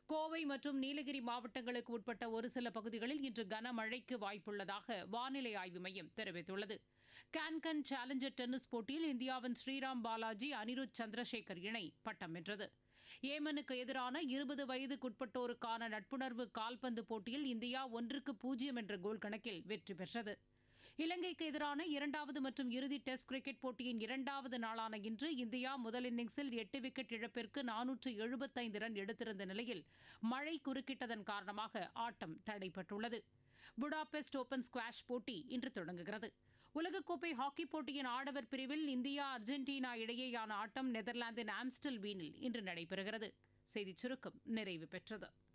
கோவை மற்றும் நீலகிரி மாவட்டங்களுக்கு உட்பட்ட ஒரு சில பகுதிகளில் இன்று கனமழைக்கு வாய்ப்புள்ளதாக வானிலை ஆய்வு மையம் தெரிவித்துள்ளது கேன்கன் சேலஞ்சர் டென்னிஸ் போட்டியில் இந்தியாவின் ஸ்ரீராம் பாலாஜி அனிருத் சந்திரசேகர் இணை பட்டம் வென்றது ஏமனுக்கு எதிரான இருபது வயதுக்குட்பட்டோருக்கான நட்புணர்வு கால்பந்து போட்டியில் இந்தியா ஒன்றுக்கு பூஜ்ஜியம் என்ற கோல் கணக்கில் வெற்றி பெற்றது இலங்கைக்கு எதிரான இரண்டாவது மற்றும் இறுதி டெஸ்ட் கிரிக்கெட் போட்டியின் இரண்டாவது நாளான இன்று இந்தியா முதல் இன்னிங்ஸில் எட்டு விக்கெட் இழப்பிற்கு நானூற்று எழுபத்தைந்து ரன் எடுத்திருந்த நிலையில் மழை குறுக்கிட்டதன் காரணமாக ஆட்டம் தடைப்பட்டுள்ளது புடாபெஸ்ட் ஓபன் ஸ்குவாஷ் போட்டி இன்று தொடங்குகிறது உலகக்கோப்பை ஹாக்கிப் போட்டியின் ஆடவர் பிரிவில் இந்தியா அர்ஜென்டினா இடையேயான ஆட்டம் நெதர்லாந்தின் ஆம்ஸ்டல் வீனில் இன்று நடைபெறுகிறது செய்திச் சுருக்கம் நிறைவு பெற்றது